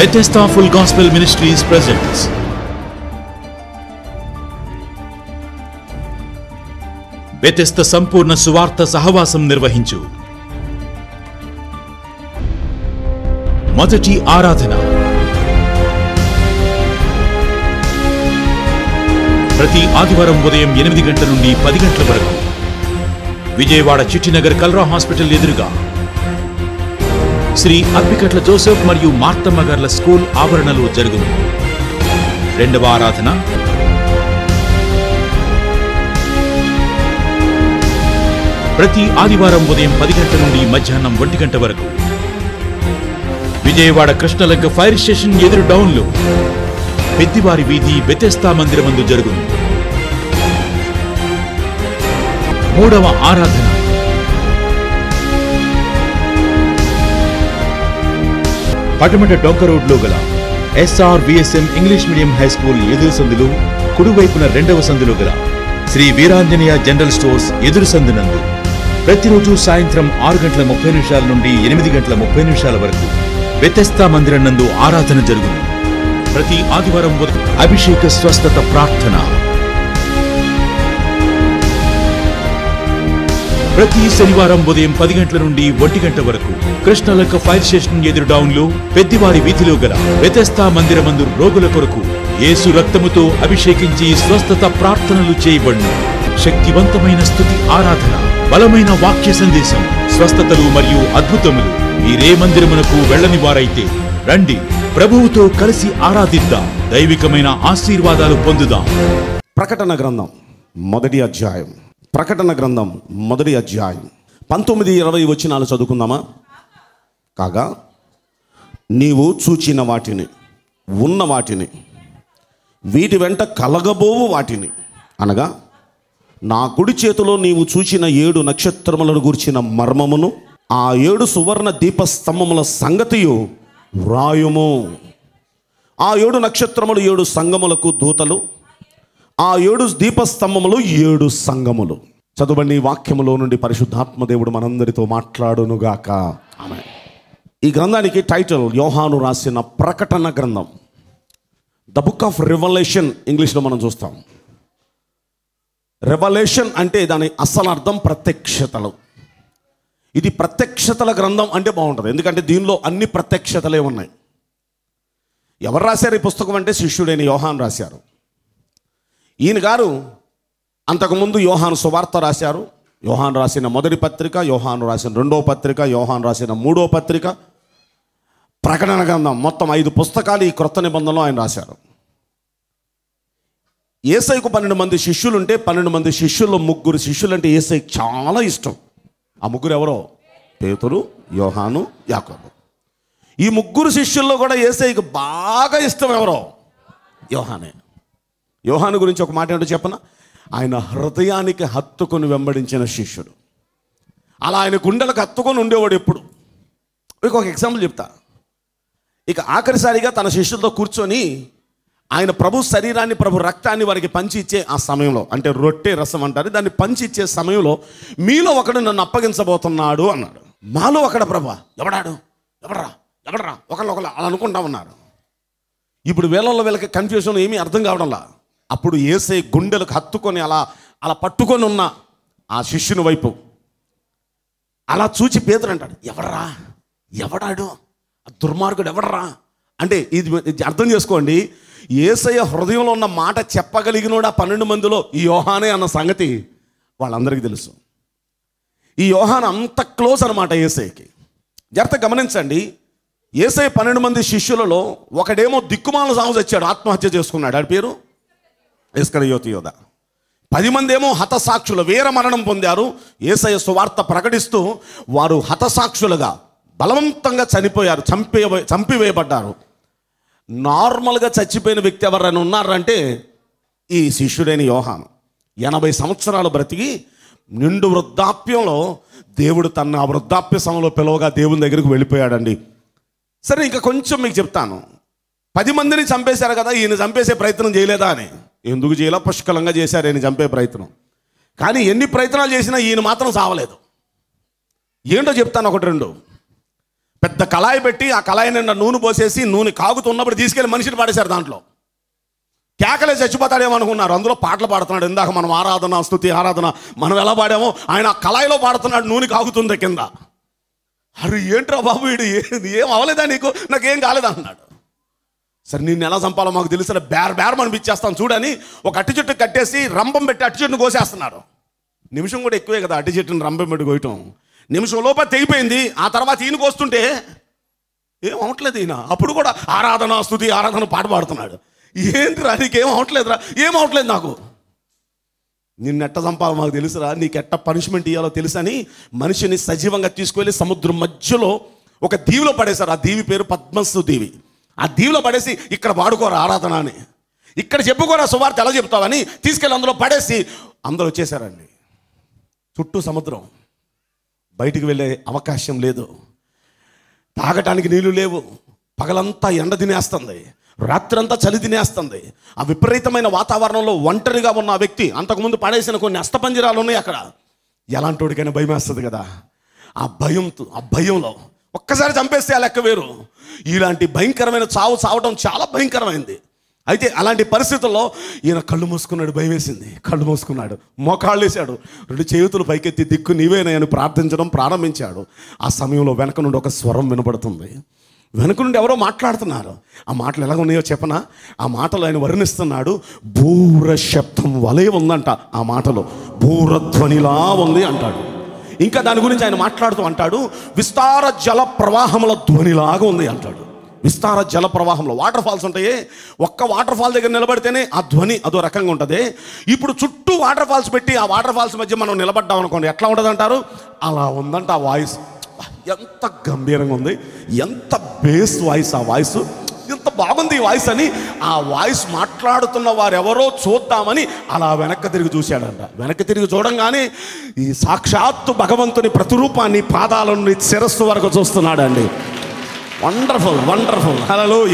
Bethesda Full Gospel Ministries presents Bethesda సంపూర్ణ సువార్త సహవాసం నిర్వహించు మొదటి ఆరాధన ప్రతి ఆదివారం ఉదయం ఎనిమిది గంటల నుండి పది గంటల వరకు విజయవాడ చిట్టినగర్ కల్రా హాస్పిటల్ ఎదురుగా శ్రీ అప్పికట్ల జోసెఫ్ మరియు మార్తమ్మ గార్ల స్కూల్ ఆవరణలో జరుగును రెండవ ఆరాధన ప్రతి ఆదివారం ఉదయం పది గంటల నుండి మధ్యాహ్నం ఒంటి గంట వరకు విజయవాడ కృష్ణలంక ఫైర్ స్టేషన్ ఎదురు డౌన్లో పెద్దివారి వీధి బెతెస్తా మందిరమందు జరుగును మూడవ ఆరాధన పటమట డొంక రోడ్లో గల SR VSM English medium high school ఎదురు సందులు కుడివైపున రెండవ సందులో గల శ్రీ వీరాంజనేయ జనరల్ స్టోర్స్ ఎదురు సందునందు ప్రతిరోజు సాయంత్రం ఆరు గంటల ముప్పై నిమిషాల నుండి ఎనిమిది గంటల ముప్పై నిమిషాల వరకు వ్యతస్థా మందిరం నందు ఆరాధన జరుగును ప్రతి ఆదివారం ఉదయం అభిషేక స్వస్థత ప్రార్థన ప్రతి శనివారం ఉదయం పది గంటల నుండి ఒంటి గంట వరకు కృష్ణలక్క ఫైర్ స్టేషన్ ఎదురు డౌన్లో పెద్దివారి వీధిలో గల వ్యతస్థా మందిరమందు రోగుల కొరకు యేసు రక్తముతో అభిషేకించి స్వస్థత ప్రార్థనలు చేయబడును శక్తివంతమైన స్థుతి ఆరాధన బలమైన వాక్య సందేశం స్వస్థతలు మరియు అద్భుతములు మీరే మందిరమునకు వెళ్ళని వారైతే రండి ప్రభువుతో కలిసి ఆరాధిద్దాం దైవికమైన ఆశీర్వాదాలు పొందుదాం ప్రకటన గ్రంథం మొదటి అధ్యాయం ప్రకటన గ్రంథం మొదటి అధ్యాయం పంతొమ్మిది ఇరవై వచ్చినాలు చదువుకుందామా కాగా నీవు చూచిన వాటిని ఉన్న వాటిని వీటి వెంట కలగబోవు వాటిని అనగా నా కుడి చేతిలో నీవు చూచిన ఏడు నక్షత్రములను గూర్చిన మర్మమును ఆ ఏడు సువర్ణ దీపస్తంభముల సంగతియు వ్రాయుము ఆ ఏడు నక్షత్రములు ఏడు సంగములకు దూతలు ఆ ఏడు దీపస్తంభములు ఏడు సంగములు చదువుబండి ఈ వాక్యములో నుండి పరిశుద్ధాత్మ దేవుడు మనందరితో మాట్లాడునుగాక ఆమె ఈ గ్రంథానికి టైటిల్ యోహాను రాసిన ప్రకటన గ్రంథం ద బుక్ ఆఫ్ రివల్యూషన్ ఇంగ్లీష్లో మనం చూస్తాం రెవల్యూషన్ అంటే దాని అసలు అర్థం ప్రత్యక్షతలు ఇది ప్రత్యక్షతల గ్రంథం అంటే బాగుంటుంది ఎందుకంటే దీనిలో అన్ని ప్రత్యక్షతలే ఉన్నాయి ఎవరు రాశారు ఈ పుస్తకం అంటే శిష్యుడైన యోహాన్ రాశారు ఈయన గారు అంతకుముందు యోహాను సువార్త రాశారు యోహాన్ రాసిన మొదటి పత్రిక యోహాను రాసిన రెండో పత్రిక యోహాన్ రాసిన మూడో పత్రిక ప్రకటన గ్రంథం మొత్తం ఐదు పుస్తకాలు ఈ క్రొత్త నిబంధనలో ఆయన రాశారు ఏసైకు పన్నెండు మంది శిష్యులు ఉంటే పన్నెండు మంది శిష్యుల్లో ముగ్గురు శిష్యులు అంటే ఏసైకి చాలా ఇష్టం ఆ ముగ్గురు ఎవరో పేతురు యోహాను యాకోబు ఈ ముగ్గురు శిష్యుల్లో కూడా ఏసైకి బాగా ఇష్టం ఎవరో యోహానే యోహాను గురించి ఒక మాట ఏంటో చెప్పన ఆయన హృదయానికి హత్తుకొని వెంబడించిన శిష్యుడు అలా ఆయన గుండెలకు హత్తుకొని ఉండేవాడు ఎప్పుడు మీకు ఒక ఎగ్జాంపుల్ చెప్తా ఇక ఆఖరిసారిగా తన శిష్యులతో కూర్చొని ఆయన ప్రభు శరీరాన్ని ప్రభు రక్తాన్ని వారికి పంచి ఇచ్చే ఆ సమయంలో అంటే రొట్టె రసం అంటారు దాన్ని పంచి ఇచ్చే సమయంలో మీలో ఒకడు నన్ను అప్పగించబోతున్నాడు అన్నాడు మాలో ఒకడ ప్రభా ఎవడాడు ఎవడరా ఎవడరా ఒకళ్ళు ఒకళ్ళు అలా అనుకుంటా ఉన్నారు ఇప్పుడు వేళల్లో వీళ్ళకి కన్ఫ్యూజన్ ఏమీ అర్థం కావడంలా అప్పుడు ఏసై గుండెలకు హత్తుకొని అలా అలా పట్టుకొని ఉన్న ఆ శిష్యుని వైపు అలా చూచి పేదరు అంటాడు ఎవడరా ఎవడాడు ఆ దుర్మార్గుడు ఎవడరా అంటే ఇది ఇది అర్థం చేసుకోండి ఏసయ్య హృదయంలో ఉన్న మాట చెప్పగలిగినోడు ఆ పన్నెండు మందిలో ఈ యోహానే అన్న సంగతి వాళ్ళందరికీ తెలుసు ఈ యోహాన్ అంత క్లోజ్ అనమాట ఏసైకి జాగ్రత్త గమనించండి ఏసై పన్నెండు మంది శిష్యులలో ఒకడేమో దిక్కుమాల సాగు తెచ్చాడు ఆత్మహత్య చేసుకున్నాడు ఆడి పేరు ఇస్కరయోతి యోధ పది మంది ఏమో హతసాక్షులు వీర మరణం పొందారు ఏసయ సువార్త ప్రకటిస్తూ వారు హతసాక్షులుగా బలవంతంగా చనిపోయారు చంపే చంపివేయబడ్డారు నార్మల్గా చచ్చిపోయిన వ్యక్తి ఎవరైనా ఉన్నారంటే ఈ శిష్యుడైన యోహాను ఎనభై సంవత్సరాలు బ్రతికి నిండు వృద్ధాప్యంలో దేవుడు తన ఆ వృద్ధాప్య సమయంలో పిలవగా దేవుని దగ్గరికి వెళ్ళిపోయాడండి సరే ఇంకా కొంచెం మీకు చెప్తాను పది మందిని చంపేశారు కదా ఈయన చంపేసే ప్రయత్నం చేయలేదా అని ఎందుకు చేయాల పుష్కలంగా చేశారు ఈయన చంపే ప్రయత్నం కానీ ఎన్ని ప్రయత్నాలు చేసినా ఈయన మాత్రం సావలేదు ఏంటో చెప్తాను ఒకటి రెండు పెద్ద కళాయి పెట్టి ఆ కళాయి నిండా నూనె పోసేసి నూనె కాగుతున్నప్పుడు తీసుకెళ్లి మనిషిని పడేశారు దాంట్లో కేకలే చచ్చిపోతాడేమో అనుకున్నారు అందులో పాటలు పాడుతున్నాడు ఇందాక మనం ఆరాధన స్థుతి ఆరాధన మనం ఎలా పాడామో ఆయన ఆ కళాయిలో పాడుతున్నాడు నూనె కాగుతుంది కింద అరే ఏంట్రా బాబు వీడు ఏ- ఏం అవ్వలేదా నీకు నాకేం కాలేదా అన్నాడు సరే నిన్ను ఎలా చంపాలో మాకు తెలిసిన బేర బేరం అనిపించేస్తాను చూడని ఒక అట్టి చెట్టు కట్టేసి రంపం పెట్టి అట్టి చెట్టును కోసేస్తున్నారు నిమిషం కూడా ఎక్కువే కదా అట్టి చెట్టుని రంపం పెట్టి కోయటం నిమిషం లోపల తెగిపోయింది ఆ తర్వాత ఈయన కోస్తుంటే ఏం అవట్లేదు ఈయన అప్పుడు కూడా ఆరాధన స్థుతి ఆరాధన పాట పాడుతున్నాడు ఏంటిరా నీకేం అవట్లేదురా ఏం అవట్లేదు నాకు నిన్ను ఎట్ట చంపాలో మాకు తెలుసురా నీకు ఎట్ట పనిష్మెంట్ ఇవ్వాలో తెలుసని మనిషిని సజీవంగా తీసుకువెళ్ళి సముద్రం మధ్యలో ఒక దీవిలో పడేశారు ఆ దీవి పేరు పద్మస్సు దీవి ఆ దీవిలో పడేసి ఇక్కడ వాడుకోరు ఆరాధన అని ఇక్కడ చెప్పుకోరా సువార్త ఎలా చెప్తావని తీసుకెళ్ళి అందులో పడేసి అందరూ వచ్చేసారండి చుట్టూ సముద్రం బయటికి వెళ్ళే అవకాశం లేదు తాగటానికి నీళ్లు లేవు పగలంతా ఎండ తినేస్తుంది రాత్రంతా చలి తినేస్తుంది ఆ విపరీతమైన వాతావరణంలో ఒంటరిగా ఉన్న ఆ వ్యక్తి అంతకుముందు పడేసిన కొన్ని అస్తపంజరాలు ఉన్నాయి అక్కడ ఎలాంటి వాడికైనా భయం వేస్తుంది కదా ఆ భయంతో ఆ భయంలో ఒక్కసారి చంపేస్తే ఆ లెక్క వేరు ఇలాంటి భయంకరమైన చావు చావడం చాలా భయంకరమైంది అయితే అలాంటి పరిస్థితుల్లో ఈయన కళ్ళు మూసుకున్నాడు భయం వేసింది కళ్ళు మూసుకున్నాడు మోకాళ్ళు వేశాడు రెండు చేతులు పైకెత్తి దిక్కు నీవేనని ప్రార్థించడం ప్రారంభించాడు ఆ సమయంలో వెనక నుండి ఒక స్వరం వినపడుతుంది వెనక నుండి ఎవరో మాట్లాడుతున్నారు ఆ మాటలు ఎలా ఉన్నాయో చెప్పనా ఆ మాటలు ఆయన వర్ణిస్తున్నాడు బూర శబ్దం వలె ఉందంట ఆ మాటలో బూరధ్వనిలా ఉంది అంటాడు ఇంకా దాని గురించి ఆయన మాట్లాడుతూ అంటాడు విస్తార జల ప్రవాహముల ధ్వనిలాగా ఉంది అంటాడు విస్తార జల ప్రవాహంలో వాటర్ ఫాల్స్ ఉంటాయి ఒక్క వాటర్ ఫాల్ దగ్గర నిలబడితేనే ఆ ధ్వని అదో రకంగా ఉంటుంది ఇప్పుడు చుట్టూ వాటర్ ఫాల్స్ పెట్టి ఆ వాటర్ ఫాల్స్ మధ్య మనం నిలబడ్డాం అనుకోండి ఎట్లా ఉంటుంది అంటారు అలా ఉందంట ఆ వాయిస్ ఎంత గంభీరంగా ఉంది ఎంత బేస్ వాయిస్ ఆ వాయిస్ ఎంత బాగుంది ఈ వాయిస్ అని ఆ వాయిస్ మాట్లాడుతున్న వారు ఎవరో చూద్దామని అలా వెనక్కి తిరిగి చూశాడంట వెనక్కి తిరిగి చూడంగానే ఈ సాక్షాత్తు భగవంతుని ప్రతిరూపాన్ని పాదాల నుండి శిరస్సు వరకు చూస్తున్నాడండి వండర్ఫుల్ వండర్ఫుల్ హలోయ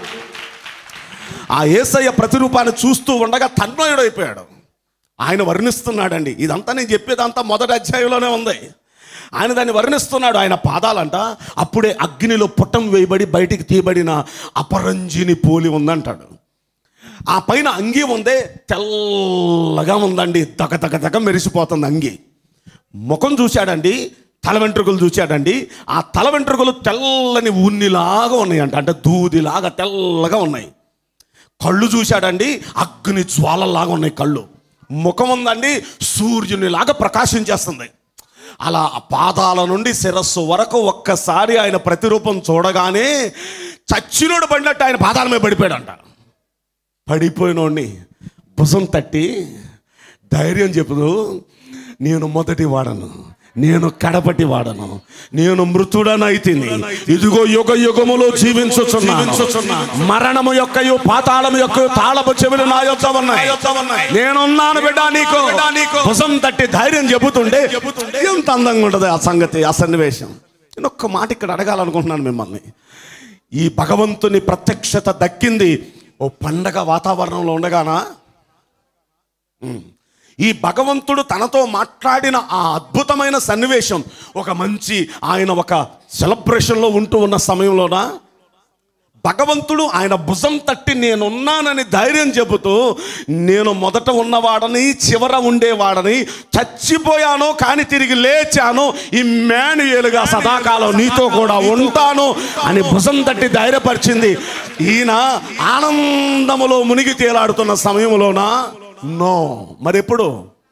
ఆ ఏసయ్య ప్రతిరూపాన్ని చూస్తూ ఉండగా తన్మయుడైపోయాడు ఆయన వర్ణిస్తున్నాడండి ఇదంతా నేను చెప్పేదంతా మొదటి అధ్యాయంలోనే ఉంది ఆయన దాన్ని వర్ణిస్తున్నాడు ఆయన పాదాలంట అప్పుడే అగ్నిలో పుట్టం వేయబడి బయటికి తీయబడిన అపరంజిని పోలి ఉందంటాడు ఆ పైన అంగి ఉందే తెల్లగా ఉందండి తగ తగ తగ మెరిసిపోతుంది అంగి ముఖం చూశాడండి తల వెంట్రుకలు చూశాడండి ఆ తల వెంట్రుకలు తెల్లని ఉన్నిలాగా ఉన్నాయంట అంటే దూదిలాగా తెల్లగా ఉన్నాయి కళ్ళు చూశాడండి అగ్ని జ్వాలలాగా ఉన్నాయి కళ్ళు ముఖం ఉందండి సూర్యునిలాగా ప్రకాశించేస్తుంది అలా ఆ పాదాల నుండి శిరస్సు వరకు ఒక్కసారి ఆయన ప్రతిరూపం చూడగానే చచ్చినోడు పడినట్టు ఆయన పాదాల మీద పడిపోయాడంట పడిపోయినోడిని భుజం తట్టి ధైర్యం చెప్పుదు నేను మొదటి వాడను నేను కడపటి వాడను నేను మృతుడనైతిని ఇదిగో యుగ యుగములో జీవించుచున్నాను మరణము యొక్కయు పాతాళము యొక్క తాళపు చెవులు నా యొక్క ఉన్నాయి నేనున్నాను బిడ్డ నీకు భుజం తట్టి ధైర్యం చెబుతుంటే ఎంత అందంగా ఉంటుంది ఆ సంగతి ఆ సన్నివేశం నేను ఒక్క మాట ఇక్కడ అడగాలనుకుంటున్నాను మిమ్మల్ని ఈ భగవంతుని ప్రత్యక్షత దక్కింది ఓ పండగ వాతావరణంలో ఉండగానా ఉమ్. ఈ భగవంతుడు తనతో మాట్లాడిన ఆ అద్భుతమైన సన్నివేశం ఒక మంచి ఆయన ఒక సెలబ్రేషన్లో ఉంటూ ఉన్న సమయంలోనా భగవంతుడు ఆయన భుజం తట్టి నేనున్నానని ధైర్యం చెబుతూ నేను మొదట ఉన్నవాడని చివర ఉండేవాడని చచ్చిపోయాను కానీ తిరిగి లేచాను ఈ మేనుయేలుగా సదాకాలం నీతో కూడా ఉంటాను అని భుజం తట్టి ధైర్యపరిచింది ఈయన ఆనందములో మునిగి తేలాడుతున్న సమయంలోనా నో మరెప్పుడు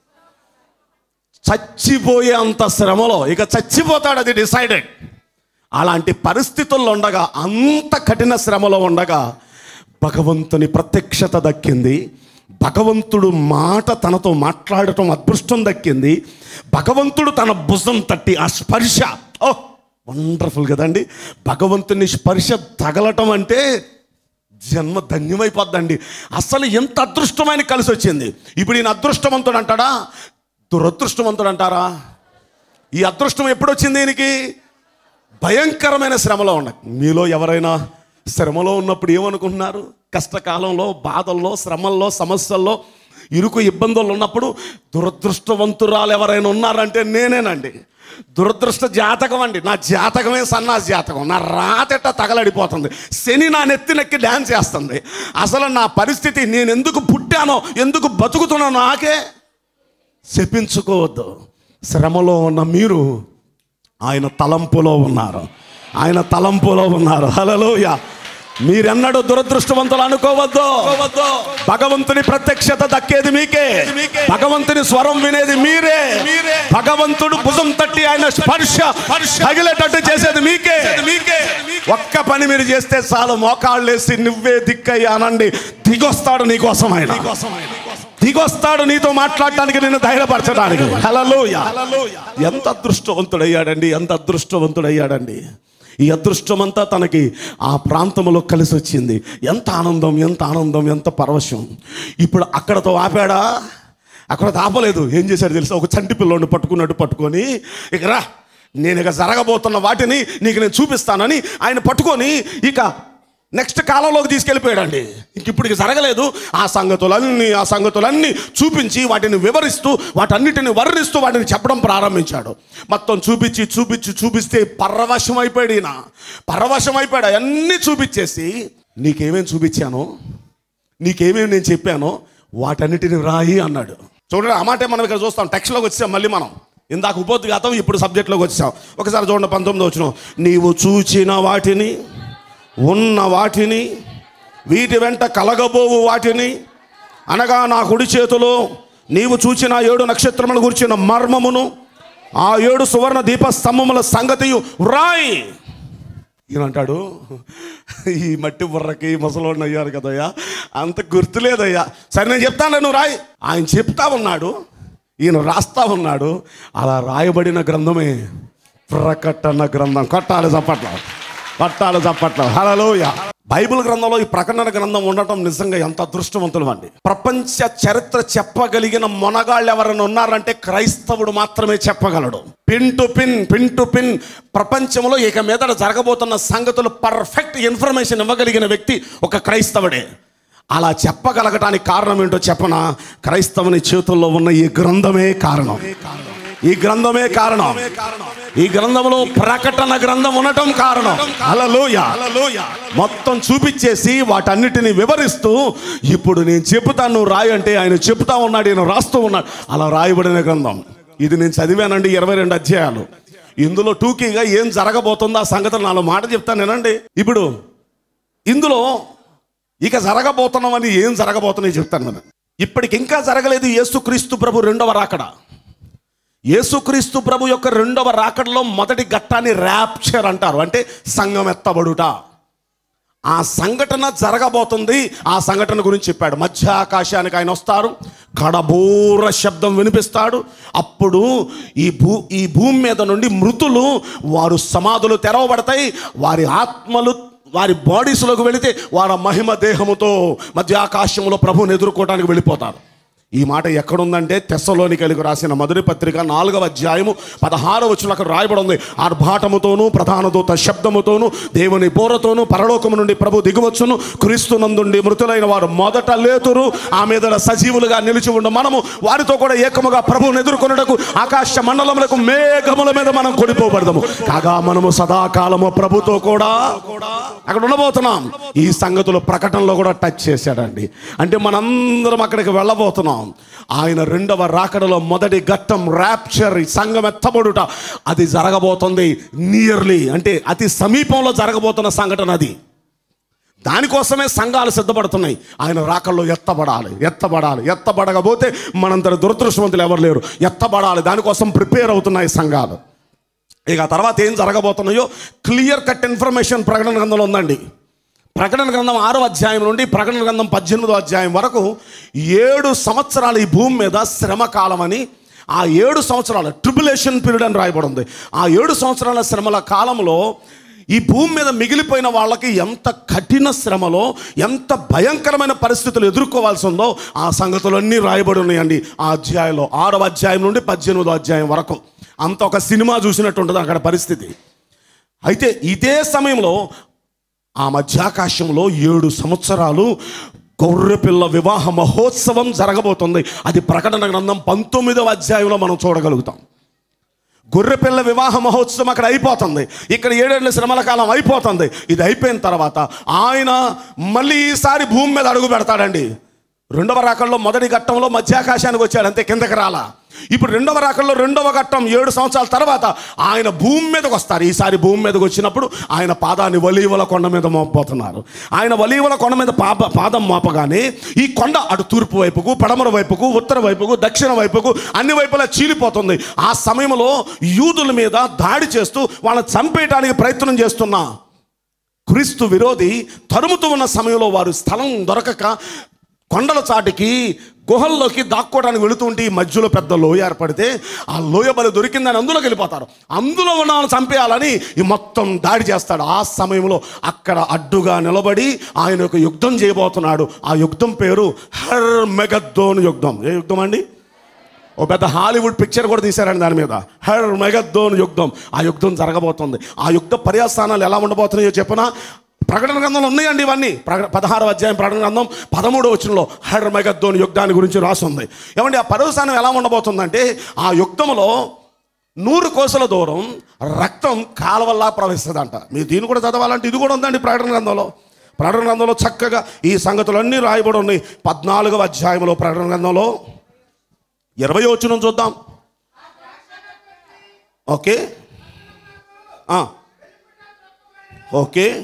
చచ్చిపోయే అంత శ్రమలో ఇక చచ్చిపోతాడు అది డిసైడెడ్ అలాంటి పరిస్థితుల్లో ఉండగా అంత కఠిన శ్రమలో ఉండగా భగవంతుని ప్రత్యక్షత దక్కింది భగవంతుడు మాట తనతో మాట్లాడటం అదృష్టం దక్కింది భగవంతుడు తన భుజం తట్టి ఆ స్పర్శ ఓ వండర్ఫుల్ కదండి భగవంతుని స్పర్శ తగలటం అంటే జన్మ ధన్యమైపోద్దండి అసలు ఎంత అదృష్టమైన కలిసి వచ్చింది ఇప్పుడు ఈయన అదృష్టవంతుడు అంటాడా దురదృష్టవంతుడు అంటారా ఈ అదృష్టం ఎప్పుడు వచ్చింది ఈయనకి భయంకరమైన శ్రమలో ఉన్న మీలో ఎవరైనా శ్రమలో ఉన్నప్పుడు ఏమనుకుంటున్నారు కష్టకాలంలో బాధల్లో శ్రమల్లో సమస్యల్లో ఇరుకు ఇబ్బందులు ఉన్నప్పుడు దురదృష్టవంతురాలు ఎవరైనా ఉన్నారంటే నేనేనండి దురదృష్ట జాతకం అండి నా జాతకమే సన్నాసి జాతకం నా రాతెట్ట తగలడిపోతుంది శని నా నెత్తినెక్కి డ్యాన్స్ చేస్తుంది అసలు నా పరిస్థితి నేను ఎందుకు పుట్టానో ఎందుకు బతుకుతున్నానో నాకే శపించుకోవద్దు శ్రమలో ఉన్న మీరు ఆయన తలంపులో ఉన్నారు ఆయన తలంపులో ఉన్నారు హలలోయ మీరెన్నడూ దురదృష్టవంతులు అనుకోవద్దు భగవంతుని ప్రత్యక్షత దక్కేది మీకే భగవంతుని స్వరం వినేది మీరే భగవంతుడు భుజం తట్టి ఆయన స్పర్శ తగిలేటట్టు చేసేది మీకే ఒక్క పని మీరు చేస్తే చాలు మోకాళ్ళేసి నువ్వే దిక్కయ్యా అనండి దిగొస్తాడు నీకోసం ఆయన దిగొస్తాడు నీతో మాట్లాడటానికి నేను ధైర్యపరచడానికి హలలోయ ఎంత అదృష్టవంతుడయ్యాడండి ఎంత అదృష్టవంతుడయ్యాడండి ఈ అదృష్టమంతా తనకి ఆ ప్రాంతంలో కలిసి వచ్చింది ఎంత ఆనందం ఎంత ఆనందం ఎంత పరవశం ఇప్పుడు అక్కడతో ఆపాడా అక్కడ ఆపలేదు ఏం చేశాడు తెలుసా ఒక చంటి పిల్లోని పట్టుకున్నట్టు పట్టుకొని ఇక రా నేను ఇక జరగబోతున్న వాటిని నీకు నేను చూపిస్తానని ఆయన పట్టుకొని ఇక నెక్స్ట్ కాలంలోకి తీసుకెళ్ళిపోయాడండి ఇంక ఇప్పుడు ఇక జరగలేదు ఆ సంగతులన్నీ ఆ సంగతులన్నీ చూపించి వాటిని వివరిస్తూ వాటన్నిటిని వర్ణిస్తూ వాటిని చెప్పడం ప్రారంభించాడు మొత్తం చూపించి చూపించి చూపిస్తే పరవశం అయిపోయాడు ఈయన పరవశం అయిపోయాడు అన్నీ చూపించేసి నీకేమేం చూపించానో నీకేమేమి నేను చెప్పానో వాటన్నిటిని రాయి అన్నాడు చూడండి ఆ మాటే మనం ఇక్కడ చూస్తాం టెక్స్ట్లోకి వచ్చాం మళ్ళీ మనం ఇందాక ఉపోద్ఘాతం ఇప్పుడు సబ్జెక్ట్లోకి వచ్చాం ఒకసారి చూడండి పంతొమ్మిది వచ్చిన నీవు చూచిన వాటిని ఉన్న వాటిని వీటి వెంట కలగబోవు వాటిని అనగా నా కుడి చేతిలో నీవు చూచిన ఏడు నక్షత్రముల గురించిన మర్మమును ఆ ఏడు సువర్ణ దీప స్తంభముల సంగతియు రాయి ఈయనంటాడు ఈ మట్టి బుర్రకి ముసలోడిని అయ్యారు కదయ్యా అంత గుర్తులేదయ్యా సరే నేను చెప్తాను నువ్వు రాయి ఆయన చెప్తా ఉన్నాడు ఈయన రాస్తా ఉన్నాడు అలా రాయబడిన గ్రంథమే ప్రకటన గ్రంథం కొట్టాలి చప్పట్ల కొట్టాలి చప్పట్ల హలోయ బైబిల్ గ్రంథంలో ఈ ప్రకటన గ్రంథం ఉండటం నిజంగా ఎంత అదృష్టవంతులు అండి ప్రపంచ చరిత్ర చెప్పగలిగిన మొనగాళ్ళు ఎవరైనా ఉన్నారంటే క్రైస్తవుడు మాత్రమే చెప్పగలడు pin to pin pin to pin ప్రపంచంలో ఇక మీదట జరగబోతున్న సంగతులు పర్ఫెక్ట్ ఇన్ఫర్మేషన్ ఇవ్వగలిగిన వ్యక్తి ఒక క్రైస్తవుడే అలా చెప్పగలగటానికి కారణం ఏంటో చెప్పన క్రైస్తవుని చేతుల్లో ఉన్న ఈ గ్రంథమే కారణం ఈ గ్రంథమే కారణం ఈ గ్రంథంలో ప్రకటన గ్రంథం ఉండటం కారణం అలలోయ మొత్తం చూపించేసి వాటన్నిటిని వివరిస్తూ ఇప్పుడు నేను చెబుతాను నువ్వు రాయి అంటే ఆయన చెబుతా ఉన్నాడు నేను రాస్తూ ఉన్నాడు అలా రాయబడిన గ్రంథం ఇది నేను చదివానండి ఇరవై రెండు అధ్యాయాలు ఇందులో టూకీగా ఏం జరగబోతుందో ఆ సంగతి నాలో మాట చెప్తాను నేనండి ఇప్పుడు ఇందులో ఇక జరగబోతున్నామని ఏం జరగబోతున్నాయి చెప్తాను నేను ఇప్పటికి ఇంకా జరగలేదు యేసుక్రీస్తు ప్రభు రెండవ రాకడ యేసుక్రీస్తు ప్రభు యొక్క రెండవ రాకడలో మొదటి ఘట్టాన్ని ర్యాప్చర్ అంటారు అంటే సంఘం ఎత్తబడుట ఆ సంఘటన జరగబోతుంది ఆ సంఘటన గురించి చెప్పాడు మధ్య ఆకాశానికి ఆయన వస్తారు కడబోర శబ్దం వినిపిస్తాడు అప్పుడు ఈ భూ ఈ భూమి మీద నుండి మృతులు వారు సమాధులు తెరవబడతాయి వారి ఆత్మలు వారి బాడీస్లోకి వెళితే వారి మహిమ దేహముతో మధ్య ఆకాశంలో ప్రభువుని ఎదుర్కోవడానికి వెళ్ళిపోతారు ఈ మాట ఎక్కడుందంటే తెస్సలోనికలకు రాసిన మొదటి పత్రిక నాలుగవ అధ్యాయము పదహారవ వచ్చిన అక్కడ రాయబడి ఉంది ఆర్భాటముతోనూ ప్రధాన దూత శబ్దముతోనూ దేవుని బోరతోనూ పరలోకము నుండి ప్రభు దిగువచ్చును క్రీస్తునందుండి మృతులైన వారు మొదట లేతురు ఆ మీద సజీవులుగా నిలిచి ఉండ మనము వారితో కూడా ఏకముగా ప్రభువుని ఎదుర్కొనుటకు ఆకాశ మండలములకు మేఘముల మీద మనం కొడిపోబడదాము కాగా మనము సదాకాలము ప్రభుతో కూడా అక్కడ ఉండబోతున్నాం ఈ సంగతులు ప్రకటనలో కూడా టచ్ చేశాడండి అంటే మనందరం అక్కడికి వెళ్ళబోతున్నాం ఆయన రెండవ రాకడలో మొదటి ఘట్టం ర్యాప్చర్ ఈ సంఘం ఎత్తబడుట అది జరగబోతుంది నియర్లీ అంటే అతి సమీపంలో జరగబోతున్న సంఘటన అది దానికోసమే సంఘాలు సిద్ధపడుతున్నాయి ఆయన రాకల్లో ఎత్తబడాలి ఎత్తబడాలి ఎత్తబడకపోతే మనందరి దురదృష్టవంతులు ఎవరు లేరు ఎత్తబడాలి దానికోసం ప్రిపేర్ అవుతున్నాయి సంఘాలు ఇక ఆ తర్వాత ఏం జరగబోతున్నాయో క్లియర్ కట్ ఇన్ఫర్మేషన్ ప్రకటన గ్రంథంలో ఉందండి ప్రకటన గ్రంథం ఆరో అధ్యాయం నుండి ప్రకటన గ్రంథం పద్దెనిమిదో అధ్యాయం వరకు ఏడు సంవత్సరాలు ఈ భూమి మీద శ్రమ కాలం అని ఆ ఏడు సంవత్సరాల ట్రిబులేషన్ పీరియడ్ అని రాయబడి ఉంది ఆ ఏడు సంవత్సరాల శ్రమల కాలంలో ఈ భూమి మీద మిగిలిపోయిన వాళ్ళకి ఎంత కఠిన శ్రమలో ఎంత భయంకరమైన పరిస్థితులు ఎదుర్కోవాల్సి ఉందో ఆ సంగతులన్నీ రాయబడి ఉన్నాయండి ఆ అధ్యాయంలో ఆరవ అధ్యాయం నుండి పద్దెనిమిదో అధ్యాయం వరకు అంత ఒక సినిమా చూసినట్టు ఉంటుంది అక్కడ పరిస్థితి అయితే ఇదే సమయంలో ఆ మధ్యాకాశంలో ఏడు సంవత్సరాలు గొర్రెపిల్ల వివాహ మహోత్సవం జరగబోతుంది అది ప్రకటన గ్రంథం పంతొమ్మిదవ అధ్యాయంలో మనం చూడగలుగుతాం గొర్రెపిల్ల వివాహ మహోత్సవం అక్కడ అయిపోతుంది ఇక్కడ ఏడేళ్ళ శ్రమల కాలం అయిపోతుంది ఇది అయిపోయిన తర్వాత ఆయన మళ్ళీ ఈసారి భూమి మీద అడుగు పెడతాడండి రెండవ రాకల్లో మొదటి ఘట్టంలో మధ్యాకాశానికి వచ్చాడు అంతే కిందకి రాలా ఇప్పుడు రెండవ రాకల్లో రెండవ ఘట్టం ఏడు సంవత్సరాల తర్వాత ఆయన భూమి మీదకి వస్తారు ఈసారి భూమి మీదకి వచ్చినప్పుడు ఆయన పాదాన్ని వలీవల కొండ మీద మోపబోతున్నారు ఆయన వలీవల కొండ మీద పాప పాదం మోపగానే ఈ కొండ అటు తూర్పు వైపుకు పడమర వైపుకు ఉత్తర వైపుకు దక్షిణ వైపుకు అన్ని వైపులా చీలిపోతుంది ఆ సమయంలో యూదుల మీద దాడి చేస్తూ వాళ్ళని చంపేయడానికి ప్రయత్నం చేస్తున్నా క్రీస్తు విరోధి తరుముతూ ఉన్న సమయంలో వారు స్థలం దొరకక కొండల చాటికి గుహల్లోకి దాక్కోవడానికి వెళుతుంటే ఈ మధ్యలో పెద్ద లోయ ఏర్పడితే ఆ లోయ బలి దొరికిందని అందులోకి వెళ్ళిపోతారు అందులో ఉన్న వాళ్ళని చంపేయాలని ఈ మొత్తం దాడి చేస్తాడు ఆ సమయంలో అక్కడ అడ్డుగా నిలబడి ఆయన ఒక యుద్ధం చేయబోతున్నాడు ఆ యుద్ధం పేరు హర్ మెగద్దోన్ యుద్ధం ఏ యుద్ధం అండి ఓ పెద్ద హాలీవుడ్ పిక్చర్ కూడా తీశారండి దాని మీద హర్ మెగద్దోన్ యుద్ధం ఆ యుద్ధం జరగబోతుంది ఆ యుద్ధ పర్యాస్థానాలు ఎలా ఉండబోతున్నాయో చెప్పనా ప్రకటన గ్రంథంలో ఉన్నాయండి ఇవన్నీ ప్రకటన పదహారవ అధ్యాయం ప్రకటన గ్రంథం పదమూడవ వచనంలో హర్ మెగద్దోన్ యుద్ధాన్ని గురించి రాసింది ఏమండి ఆ పర్యవసానం ఎలా ఉండబోతుందంటే ఆ యుద్ధంలో నూరు కోసల దూరం రక్తం కాలవల్లా ప్రవహిస్తుందంట మీరు దీన్ని కూడా చదవాలంటే ఇది కూడా ఉందండి ప్రకటన గ్రంథంలో ప్రకటన గ్రంథంలో చక్కగా ఈ సంగతులన్నీ రాయబడి ఉన్నాయి పద్నాలుగవ అధ్యాయంలో ప్రకటన గ్రంథంలో ఇరవై వచ్చిన చూద్దాం ఓకే ఆ. ఓకే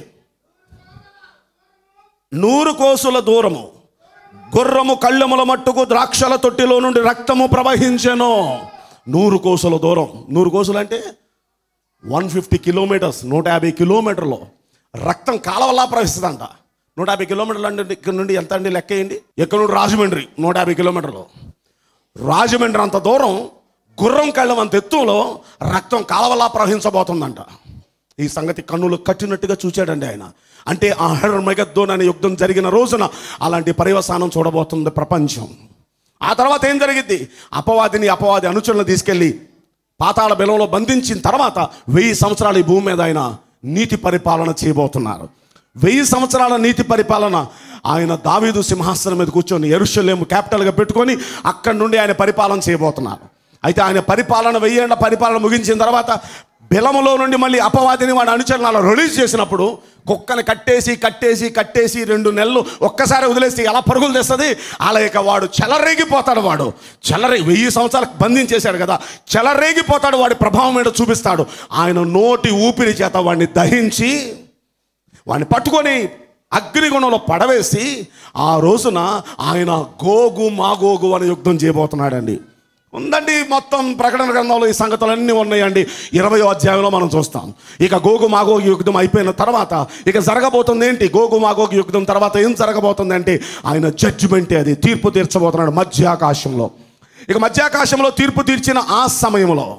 నూరు కోసుల దూరము గుర్రము కళ్ళెముల మట్టుకు ద్రాక్షల తొట్టిలో నుండి రక్తము ప్రవహించెను నూరు కోసుల దూరం నూరు కోసులు అంటే వన్ ఫిఫ్టీ కిలోమీటర్స్ నూట యాభై కిలోమీటర్లు రక్తం కాలవల్లా ప్రవహిస్తుందంట నూట యాభై కిలోమీటర్లు అంటే ఇక్కడ నుండి ఎంత అండి లెక్క వేయండి ఇక్కడ నుండి రాజమండ్రి నూట యాభై కిలోమీటర్లు రాజమండ్రి అంత దూరం గుర్రం కళ్ళం అంత ఎత్తులో రక్తం కాలవలా ప్రవహించబోతుందంట ఈ సంగతి కన్నులు కట్టినట్టుగా చూచాడండి ఆయన అంటే ఆ హెర్ మెగద్దోన్ అనే యుద్ధం జరిగిన రోజున అలాంటి పర్యవసానం చూడబోతుంది ప్రపంచం ఆ తర్వాత ఏం జరిగింది అపవాదిని అపవాది అనుచరులను తీసుకెళ్ళి పాతాళ బెలంలో బంధించిన తర్వాత వెయ్యి సంవత్సరాలు ఈ భూమి మీద ఆయన నీతి పరిపాలన చేయబోతున్నారు వెయ్యి సంవత్సరాల నీతి పరిపాలన ఆయన దావీదు సింహాసనం మీద కూర్చొని ఎరుషలేము క్యాపిటల్గా పెట్టుకొని అక్కడి నుండి ఆయన పరిపాలన చేయబోతున్నారు అయితే ఆయన పరిపాలన వెయ్యేళ్ల పరిపాలన ముగించిన తర్వాత బిలములో నుండి మళ్ళీ అపవాదిని వాడి అనుచరణలో రిలీజ్ చేసినప్పుడు కుక్కని కట్టేసి కట్టేసి కట్టేసి రెండు నెలలు ఒక్కసారి వదిలేసి ఎలా పరుగులు తెస్తుంది అలా ఇక వాడు చెలరేగిపోతాడు వాడు చెలరే వెయ్యి సంవత్సరాలకు బంధించేశాడు కదా చెలరేగిపోతాడు వాడి ప్రభావం మీద చూపిస్తాడు ఆయన నోటి ఊపిరి చేత వాడిని దహించి వాడిని పట్టుకొని అగ్నిగుణంలో పడవేసి ఆ రోజున ఆయన గోగు మాగోగు అని యుద్ధం చేయబోతున్నాడండి ఉందండి మొత్తం ప్రకటన గ్రంథంలో ఈ సంగతులన్నీ ఉన్నాయండి ఇరవయో అధ్యాయంలో మనం చూస్తాం ఇక గోగు మాగోగు యుద్ధం అయిపోయిన తర్వాత ఇక జరగబోతుంది ఏంటి గోగు మాగోగు యుద్ధం తర్వాత ఏం జరగబోతుంది అంటే ఆయన జడ్జిమెంటే అది తీర్పు తీర్చబోతున్నాడు మధ్యాకాశంలో ఇక మధ్యాకాశంలో తీర్పు తీర్చిన ఆ సమయంలో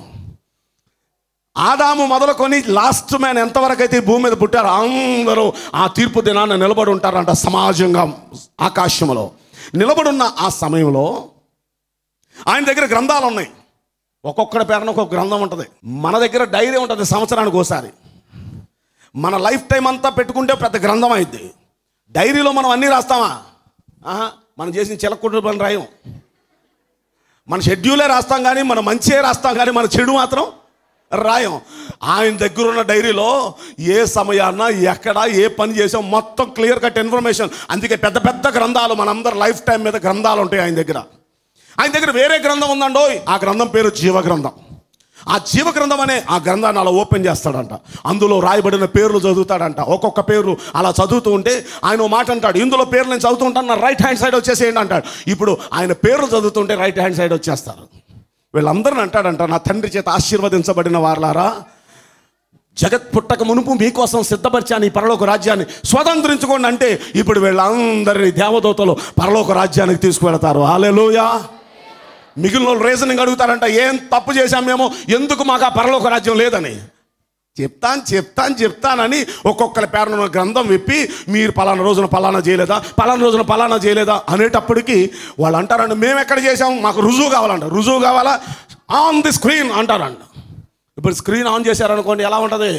ఆదాము మొదలుకొని లాస్ట్ మ్యాన్ ఎంతవరకు అయితే ఈ భూమి మీద పుట్టారో అందరూ ఆ తీర్పు దినాన్ని నిలబడి ఉంటారంట సమాజంగా ఆకాశంలో నిలబడున్న ఆ సమయంలో ఆయన దగ్గర గ్రంథాలు ఉన్నాయి ఒక్కొక్కడి పేరున ఒక్కొక్క గ్రంథం ఉంటుంది మన దగ్గర డైరీ ఉంటుంది సంవత్సరానికి ఒకసారి మన లైఫ్ టైం అంతా పెట్టుకుంటే పెద్ద గ్రంథం అయింది డైరీలో మనం అన్నీ రాస్తామా ఆహా మనం చేసిన చిలక్కుడు పని రాయం మన షెడ్యూలే రాస్తాం కానీ మన మంచియే రాస్తాం కానీ మన చెడు మాత్రం రాయం ఆయన దగ్గర ఉన్న డైరీలో ఏ సమయాన్న ఎక్కడ ఏ పని చేసాం మొత్తం క్లియర్ కట్ ఇన్ఫర్మేషన్ అందుకే పెద్ద పెద్ద గ్రంథాలు మనందరి లైఫ్ టైం మీద గ్రంథాలు ఉంటాయి ఆయన దగ్గర ఆయన దగ్గర వేరే గ్రంథం ఉందండో ఆ గ్రంథం పేరు జీవ గ్రంథం ఆ జీవ గ్రంథం అనే ఆ గ్రంథాన్ని అలా ఓపెన్ చేస్తాడంట అందులో రాయబడిన పేర్లు చదువుతాడంట ఒక్కొక్క పేరు అలా చదువుతూ ఉంటే ఆయన ఓ మాట అంటాడు ఇందులో పేర్లు నేను చదువుతూ ఉంటాను నా రైట్ హ్యాండ్ సైడ్ వచ్చేసేయండి అంటాడు ఇప్పుడు ఆయన పేర్లు చదువుతుంటే రైట్ హ్యాండ్ సైడ్ వచ్చేస్తారు వీళ్ళందరిని అంటాడంట నా తండ్రి చేత ఆశీర్వదించబడిన వారలారా జగత్ పుట్టక మునుపు మీకోసం సిద్ధపరిచాను ఈ పరలోక రాజ్యాన్ని స్వతంత్రించుకోండి అంటే ఇప్పుడు వీళ్ళందరినీ దేవదూతలు పరలోక రాజ్యానికి తీసుకువెళతారు హాలెలూయా మిగిలిన వాళ్ళు రీజనింగ్ అడుగుతారంట ఏం తప్పు చేశాం మేము ఎందుకు మాకు ఆ పరలోక రాజ్యం లేదని చెప్తాను చెప్తాను చెప్తానని ఒక్కొక్కరి పేరున గ్రంథం విప్పి మీరు పలానా రోజున పలానా చేయలేదా పలానా రోజున పలానా చేయలేదా అనేటప్పటికి వాళ్ళు అంటారండి మేము ఎక్కడ చేసాం మాకు రుజువు కావాలంట రుజువు కావాలా ఆన్ ది స్క్రీన్ అంటారంట ఇప్పుడు స్క్రీన్ ఆన్ చేశారనుకోండి ఎలా ఉంటుంది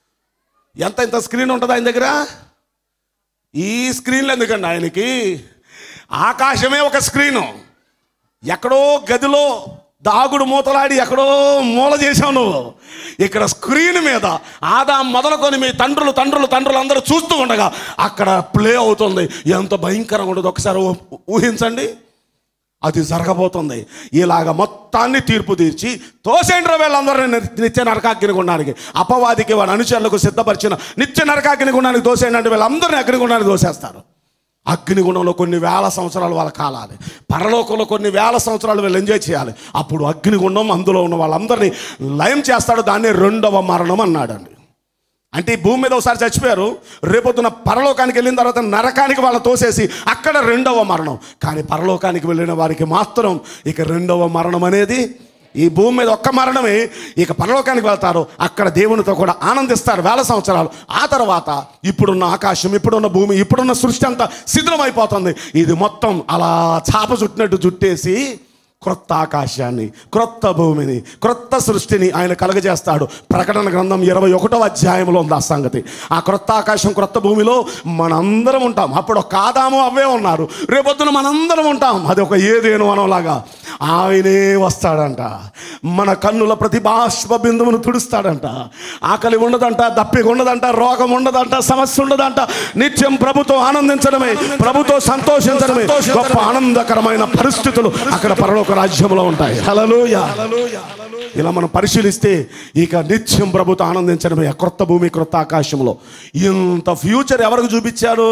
ఎంత ఇంత స్క్రీన్ ఉంటుంది ఆయన దగ్గర ఈ స్క్రీన్లు ఎందుకండి ఆయనకి ఆకాశమే ఒక స్క్రీను ఎక్కడో గదిలో దాగుడు మూతలాడి ఎక్కడో మూల చేసావు నువ్వు ఇక్కడ స్క్రీన్ మీద ఆదా మొదలుకొని మీ తండ్రులు తండ్రులు తండ్రులు అందరూ చూస్తూ ఉండగా అక్కడ ప్లే అవుతుంది ఎంత భయంకరంగా ఉండదు ఒకసారి ఊ- ఊహించండి అది జరగబోతుంది ఇలాగ మొత్తాన్ని తీర్పు తీర్చి తోసేండ్ర వీళ్ళందరినీ ని- నిత్య నరకాగ్ని గుండానికి అపవాదికి వాడి అనుచరులకు సిద్ధపరిచిన నిత్య నరకాగ్ని గుండానికి తోసేయండి అంటే వీళ్ళందరినీ అగ్నిగుండానికి తోసేస్తారు అగ్నిగుణంలో కొన్ని వేల సంవత్సరాలు వాళ్ళ కాలాలి పరలోకంలో కొన్ని వేల సంవత్సరాలు వీళ్ళు ఎంజాయ్ చేయాలి అప్పుడు అగ్నిగుండం అందులో ఉన్న వాళ్ళందరినీ లయం చేస్తాడు దాన్ని రెండవ మరణం అన్నాడండి అంటే ఈ భూమి మీద ఒకసారి చచ్చిపోయారు రేపొద్దున పరలోకానికి వెళ్ళిన తర్వాత నరకానికి వాళ్ళ తోసేసి అక్కడ రెండవ మరణం కానీ పరలోకానికి వెళ్ళిన వారికి మాత్రం ఇక రెండవ మరణం అనేది ఈ భూమి మీద ఒక్క మరణమే ఇక పరలోకానికి వెళ్తారు అక్కడ దేవునితో కూడా ఆనందిస్తారు వేల సంవత్సరాలు ఆ తర్వాత ఇప్పుడున్న ఆకాశం ఇప్పుడున్న భూమి ఇప్పుడున్న సృష్టి అంతా శిథిలమైపోతుంది ఇది మొత్తం అలా చాప చుట్టినట్టు చుట్టేసి క్రొత్త ఆకాశాన్ని క్రొత్త భూమిని క్రొత్త సృష్టిని ఆయన కలుగజేస్తాడు ప్రకటన గ్రంథం ఇరవై ఒకటో అధ్యాయంలో ఉంది ఆ సంగతి ఆ క్రొత్త ఆకాశం క్రొత్త భూమిలో మనందరం ఉంటాం అప్పుడు ఒక ఆదాము అవే ఉన్నారు రేపొద్దున మనందరం ఉంటాం అది ఒక ఏదేను అనలాగా ఆయనే వస్తాడంట మన కన్నుల ప్రతి బాష్ప బిందువును తుడుస్తాడంట ఆకలి ఉండదంట దప్పిక ఉండదంట రోగం ఉండదంట సమస్య ఉండదంట నిత్యం ప్రభుతో ఆనందించడమే ప్రభుతో సంతోషించడమే గొప్ప ఆనందకరమైన పరిస్థితులు అక్కడ పరలోక రాజ్యంలో ఉంటాయి హలలోయ ఇలా మనం పరిశీలిస్తే ఇక నిత్యం ప్రభుతో ఆనందించడమే ఆ క్రొత్త భూమి క్రొత్త ఆకాశంలో ఇంత ఫ్యూచర్ ఎవరికి చూపించాడు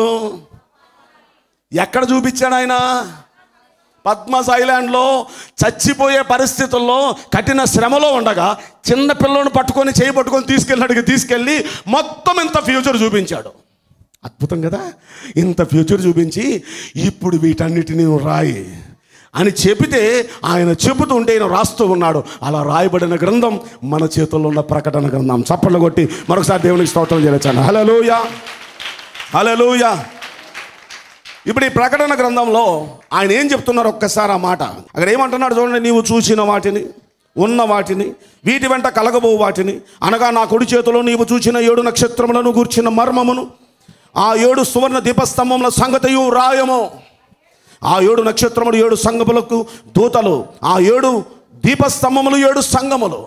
ఎక్కడ చూపించాడు ఆయన పద్మస్ ఐలాండ్లో చచ్చిపోయే పరిస్థితుల్లో కఠిన శ్రమలో ఉండగా చిన్న పిల్లని పట్టుకొని చేయి పట్టుకొని తీసుకెళ్ళినట్టుగా తీసుకెళ్ళి మొత్తం ఇంత ఫ్యూచర్ చూపించాడు అద్భుతం కదా ఇంత ఫ్యూచర్ చూపించి ఇప్పుడు వీటన్నిటిని నువ్వు రాయి అని చెబితే ఆయన చెబుతుంటే ఆయన రాస్తూ ఉన్నాడు అలా రాయబడిన గ్రంథం మన చేతుల్లో ఉన్న ప్రకటన గ్రంథం చప్పట్లు కొట్టి మరొకసారి దేవునికి స్తోత్రం చేయొచ్చాను హలలోయ హలలోయ ఇప్పుడు ఈ ప్రకటన గ్రంథంలో ఆయన ఏం చెప్తున్నారు ఒక్కసారి ఆ మాట అక్కడ ఏమంటున్నాడు చూడండి నీవు చూసిన వాటిని ఉన్న వాటిని వీటి వెంట కలగబో వాటిని అనగా నా కుడి చేతిలో నీవు చూచిన ఏడు నక్షత్రములను గూర్చిన మర్మమును ఆ ఏడు సువర్ణ దీపస్తంభముల సంగతయు రాయము ఆ ఏడు నక్షత్రములు ఏడు సంగములకు దూతలు ఆ ఏడు దీపస్తంభములు ఏడు సంగములు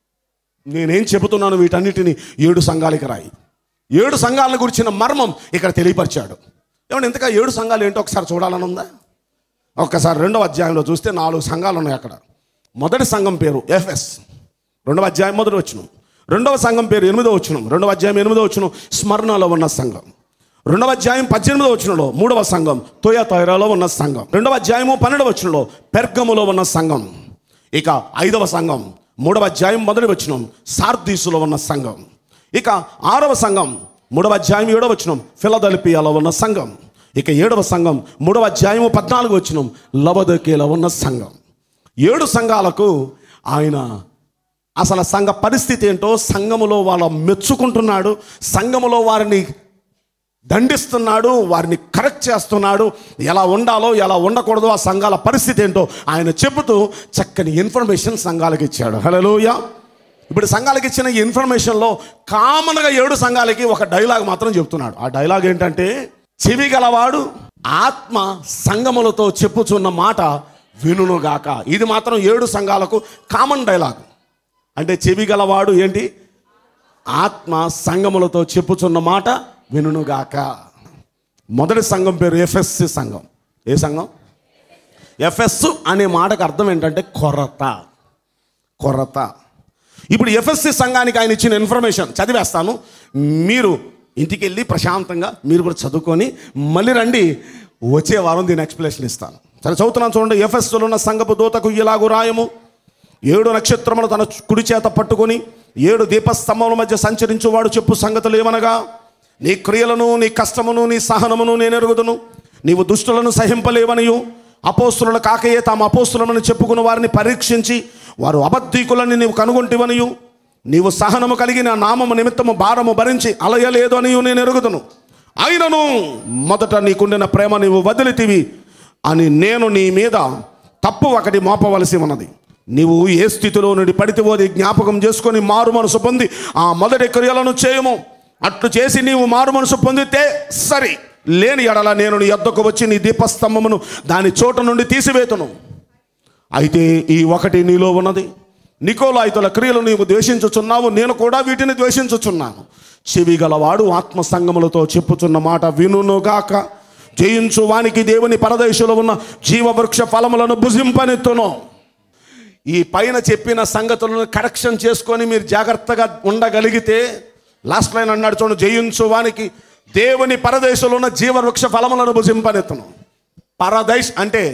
నేనేం చెబుతున్నాను వీటన్నిటిని ఏడు సంఘాలకి రాయి ఏడు సంఘాలను గురించిన మర్మం ఇక్కడ తెలియపరిచాడు ఏమంటే ఇంతగా ఏడు సంఘాలు ఏంటో ఒకసారి చూడాలని ఉందా ఒక్కసారి రెండవ అధ్యాయంలో చూస్తే నాలుగు సంఘాలు ఉన్నాయి అక్కడ మొదటి సంఘం పేరు ఎఫ్ఎస్ రెండవ అధ్యాయం మొదటి వచ్చిన రెండవ సంఘం పేరు ఎనిమిదో వచ్చిన రెండవ అధ్యాయం ఎనిమిదో వచ్చిన స్మరణలో ఉన్న సంఘం రెండవ అధ్యాయం పద్దెనిమిదో వచ్చినలో మూడవ సంఘం తోయా తొయరాలో ఉన్న సంఘం రెండవ అధ్యాయము పన్నెండవ వచ్చినలో పెర్గములో ఉన్న సంఘం ఇక ఐదవ సంఘం మూడవ అధ్యాయం మొదటి వచ్చిన సార్దీసులో ఉన్న సంఘం ఇక ఆరవ సంఘం మూడవ అధ్యాయం ఏడవ వచనం ఫిలదల్పియాలో ఉన్న సంఘం ఇక ఏడవ సంఘం మూడవ అధ్యాయము పద్నాలుగు వచనం లవదకేలో ఉన్న సంఘం ఏడు సంఘాలకు ఆయన అసలు సంఘ పరిస్థితి ఏంటో సంఘములో వాళ్ళ మెచ్చుకుంటున్నాడు సంఘములో వారిని దండిస్తున్నాడు వారిని కరెక్ట్ చేస్తున్నాడు ఎలా ఉండాలో ఎలా ఉండకూడదో ఆ సంఘాల పరిస్థితి ఏంటో ఆయన చెబుతూ చక్కని ఇన్ఫర్మేషన్ సంఘాలకు ఇచ్చాడు హలోయ ఇప్పుడు సంఘాలకు ఇచ్చిన ఈ ఇన్ఫర్మేషన్లో కామన్గా ఏడు సంఘాలకి ఒక డైలాగ్ మాత్రం చెప్తున్నాడు ఆ డైలాగ్ ఏంటంటే చెవి గలవాడు ఆత్మ సంగములతో చెప్పుచున్న మాట వినుగాక ఇది మాత్రం ఏడు సంఘాలకు కామన్ డైలాగ్ అంటే చెవి గలవాడు ఏంటి ఆత్మ సంఘములతో చెప్పుచున్న మాట వినుగాక మొదటి సంఘం పేరు ఎఫ్ఎస్సి సంఘం ఏ సంఘం ఎఫ్ఎస్ అనే మాటకు అర్థం ఏంటంటే కొరత కొరత ఇప్పుడు ఎఫ్ఎస్సి సంఘానికి ఆయన ఇచ్చిన ఇన్ఫర్మేషన్ చదివేస్తాను మీరు ఇంటికి వెళ్ళి ప్రశాంతంగా మీరు కూడా చదువుకొని మళ్ళీ రండి వచ్చే వారం దీని ఎక్స్ప్లెనేషన్ ఇస్తాను సరే చదువుతున్నాను చూడండి ఎఫ్ఎస్లో ఉన్న సంఘపు దూతకు ఇలాగు రాయము ఏడు నక్షత్రములు తన కుడి చేత పట్టుకొని ఏడు దీపస్తంభముల మధ్య సంచరించువాడు చెప్పు సంగతులు ఏమనగా నీ క్రియలను నీ కష్టమును నీ సహనమును నేను ఎరుగుదును నీవు దుష్టులను సహింపలేవనియు అపోస్తులను కాకయే తాము అపోస్తులమని చెప్పుకున్న వారిని పరీక్షించి వారు అబద్ధీకులని నీవు కనుగొంటివనియు నీవు సహనము కలిగి నా నామము నిమిత్తము భారము భరించి అలయలేదు అనియు నేను ఎరుగుదును అయినను మొదట నీకుండిన ప్రేమ నీవు వదిలితివి అని నేను నీ మీద తప్పు ఒకటి మోపవలసి ఉన్నది నీవు ఏ స్థితిలో నుండి పడితివో అది జ్ఞాపకం చేసుకొని మారు మనసు పొంది ఆ మొదటి క్రియలను చేయము అట్లు చేసి నీవు మారు మనసు పొందితే సరి లేని ఎడల నేను నీ యొద్దకు వచ్చి నీ దీపస్తంభమును దాని చోట నుండి తీసివేతును అయితే ఈ ఒకటి నీలో ఉన్నది నికోలాయితుల క్రియలు నీవు ద్వేషించుచున్నావు నేను కూడా వీటిని ద్వేషించుచున్నాను చెవి గలవాడు ఆత్మ సంగములతో చెప్పుచున్న మాట వినుగాక జయించు వానికి దేవుని పరదేశంలో ఉన్న జీవవృక్ష ఫలములను భుజింపనెత్తును ఈ పైన చెప్పిన సంగతులను కరెక్షన్ చేసుకొని మీరు జాగ్రత్తగా ఉండగలిగితే లాస్ట్ లైన్ అన్నాడు చూడండి జయించు వానికి దేవుని పరదేశంలో ఉన్న జీవవృక్ష ఫలములను భుజింపనెత్తును పరదేశ్ అంటే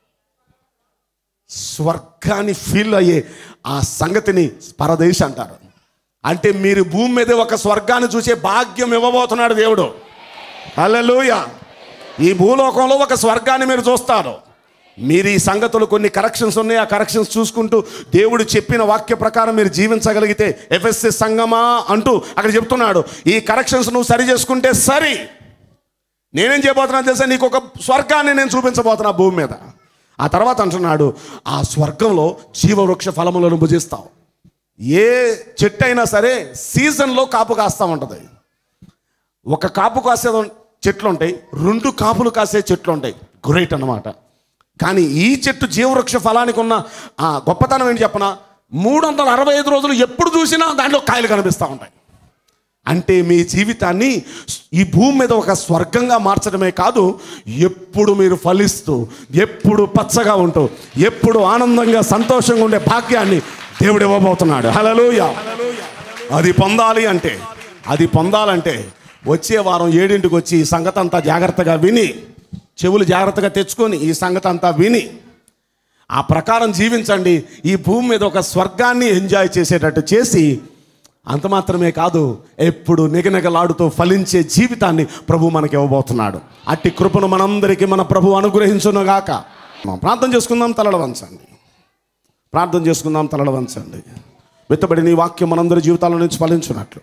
స్వర్గాన్ని ఫీల్ అయ్యే ఆ సంగతిని పరదేశ్ అంటారు అంటే మీరు భూమి మీద ఒక స్వర్గాన్ని చూసే భాగ్యం ఇవ్వబోతున్నాడు దేవుడు హల్లెలూయ ఈ భూలోకంలో ఒక స్వర్గాన్ని మీరు చూస్తారు మీరు ఈ సంగతులు కొన్ని కరెక్షన్స్ ఉన్నాయి ఆ కరెక్షన్స్ చూసుకుంటూ దేవుడు చెప్పిన వాక్య ప్రకారం మీరు జీవించగలిగితే ఎఫ్ఎస్సి సంగమా అంటూ అక్కడ చెప్తున్నాడు ఈ కరెక్షన్స్ నువ్వు సరి చేసుకుంటే సరి నేనేం చేయబోతున్నాను తెలుసా నీకు ఒక స్వర్గాన్ని నేను చూపించబోతున్నా భూమి మీద ఆ తర్వాత అంటున్నాడు ఆ స్వర్గంలో జీవవృక్ష ఫలములను భుజిస్తావు ఏ చెట్టు అయినా సరే సీజన్లో కాపు కాస్తూ ఉంటుంది ఒక కాపు కాసే చెట్లు ఉంటాయి రెండు కాపులు కాసే చెట్లు ఉంటాయి గ్రేట్ అన్నమాట కానీ ఈ చెట్టు జీవవృక్ష ఫలానికి ఉన్న ఆ గొప్పతనం ఏంటి చెప్పనా మూడు వందల అరవై ఐదు రోజులు ఎప్పుడు చూసినా దాంట్లో కాయలు కనిపిస్తూ ఉంటాయి అంటే మీ జీవితాన్ని ఈ భూమి మీద ఒక స్వర్గంగా మార్చడమే కాదు ఎప్పుడు మీరు ఫలిస్తూ ఎప్పుడు పచ్చగా ఉంటూ ఎప్పుడు ఆనందంగా సంతోషంగా ఉండే భాగ్యాన్ని దేవుడు ఇవ్వబోతున్నాడు హలలోయ అది పొందాలి అంటే అది పొందాలంటే వచ్చే వారం ఏడింటికి వచ్చి ఈ సంగతి అంతా జాగ్రత్తగా విని చెవులు జాగ్రత్తగా తెచ్చుకొని ఈ సంగతి అంతా విని ఆ ప్రకారం జీవించండి ఈ భూమి మీద ఒక స్వర్గాన్ని ఎంజాయ్ చేసేటట్టు చేసి అంత మాత్రమే కాదు ఎప్పుడు నిగనిగలాడుతూ ఫలించే జీవితాన్ని ప్రభు మనకి ఇవ్వబోతున్నాడు అట్టి కృపను మనందరికీ మన ప్రభు అనుగ్రహించునుగాక మనం ప్రార్థన చేసుకుందాం తలడ వంచండి ప్రార్థన చేసుకుందాం తలడ వంచండి వెత్తబడి నీ వాక్యం మనందరి జీవితాల నుంచి ఫలించున్నట్లు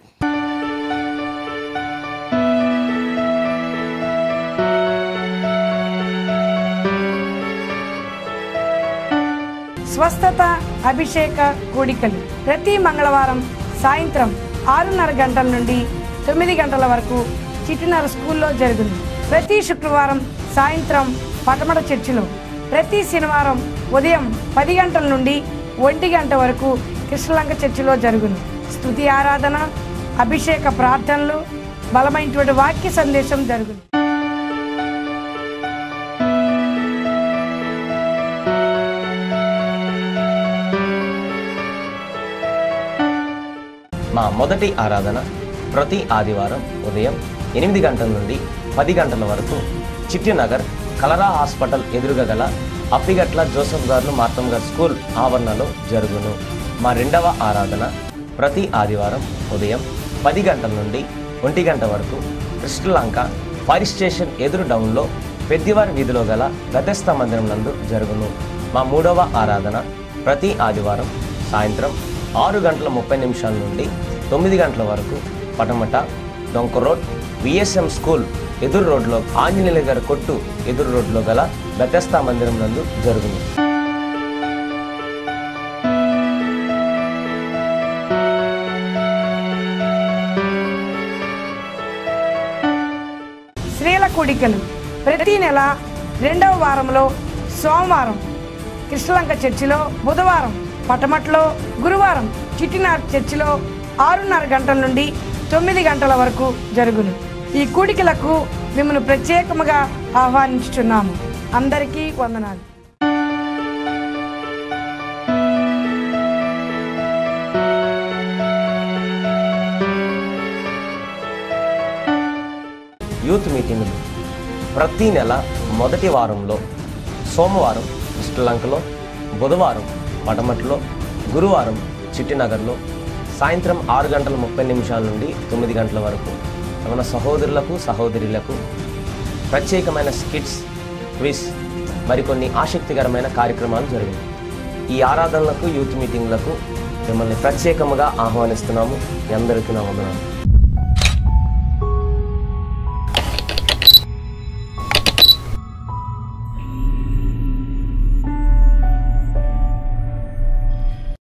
స్వస్థత అభిషేక కూడికలు ప్రతి మంగళవారం సాయంత్రం ఆరున్నర గంటల నుండి తొమ్మిది గంటల వరకు చిట్టినర స్కూల్లో జరుగును ప్రతి శుక్రవారం సాయంత్రం పటమట చర్చిలో ప్రతి శనివారం ఉదయం పది గంటల నుండి ఒంటి గంట వరకు కృష్ణలంక చర్చిలో జరుగును స్తుతి ఆరాధన అభిషేక ప్రార్థనలు బలమైనటువంటి వాక్య సందేశం జరుగును మా మొదటి ఆరాధన ప్రతి ఆదివారం ఉదయం ఎనిమిది గంటల నుండి పది గంటల వరకు చిట్టినగర్ కలరా హాస్పిటల్ ఎదురుగా గల అప్పిగట్ల జోసఫ్ గారు మార్తమ్ గారు స్కూల్ ఆవరణలో జరుగును మా రెండవ ఆరాధన ప్రతి ఆదివారం ఉదయం పది గంటల నుండి ఒంటి గంట వరకు కృష్ణలంక ఫైర్ స్టేషన్ ఎదురు డౌన్లో పెద్దివారి వీధిలో గల గతస్థ మందిరం నందు జరుగును మా మూడవ ఆరాధన ప్రతి ఆదివారం సాయంత్రం ఆరు గంటల ముప్పై నిమిషాల నుండి తొమ్మిది గంటల వరకు పటమట డొంక రోడ్ విఎస్ఎం స్కూల్ ఎదురు రోడ్లో ఆంజనేయుల గారి కొట్టు ఎదురు రోడ్లో గల బెతస్తా మందిరం నందు జరుగును స్త్రీల కూడికలు ప్రతి నెల రెండవ వారంలో సోమవారం కృష్ణలంక చర్చిలో బుధవారం పటమట్లో గురువారం చిట్టినార్ చర్చిలో ఆరున్నర గంటల నుండి తొమ్మిది గంటల వరకు జరుగును ఈ కూడికలకు మిమ్మల్ని ప్రత్యేకముగా ఆహ్వానించుచున్నాము అందరికీ వందనాలు యూత్ మీటింగులు ప్రతి నెల మొదటి వారంలో సోమవారం శ్రీలంకలో బుధవారం పటమట్లో గురువారం చిట్టినగర్లో సాయంత్రం ఆరు గంటల ముప్పై నిమిషాల నుండి తొమ్మిది గంటల వరకు మన సహోదరులకు సహోదరులకు ప్రత్యేకమైన స్కిట్స్ క్విజ్ మరికొన్ని ఆసక్తికరమైన కార్యక్రమాలు జరిగాయి ఈ ఆరాధనలకు యూత్ మీటింగ్లకు మిమ్మల్ని ప్రత్యేకముగా ఆహ్వానిస్తున్నాము మీ అందరికీ నా వందనాలు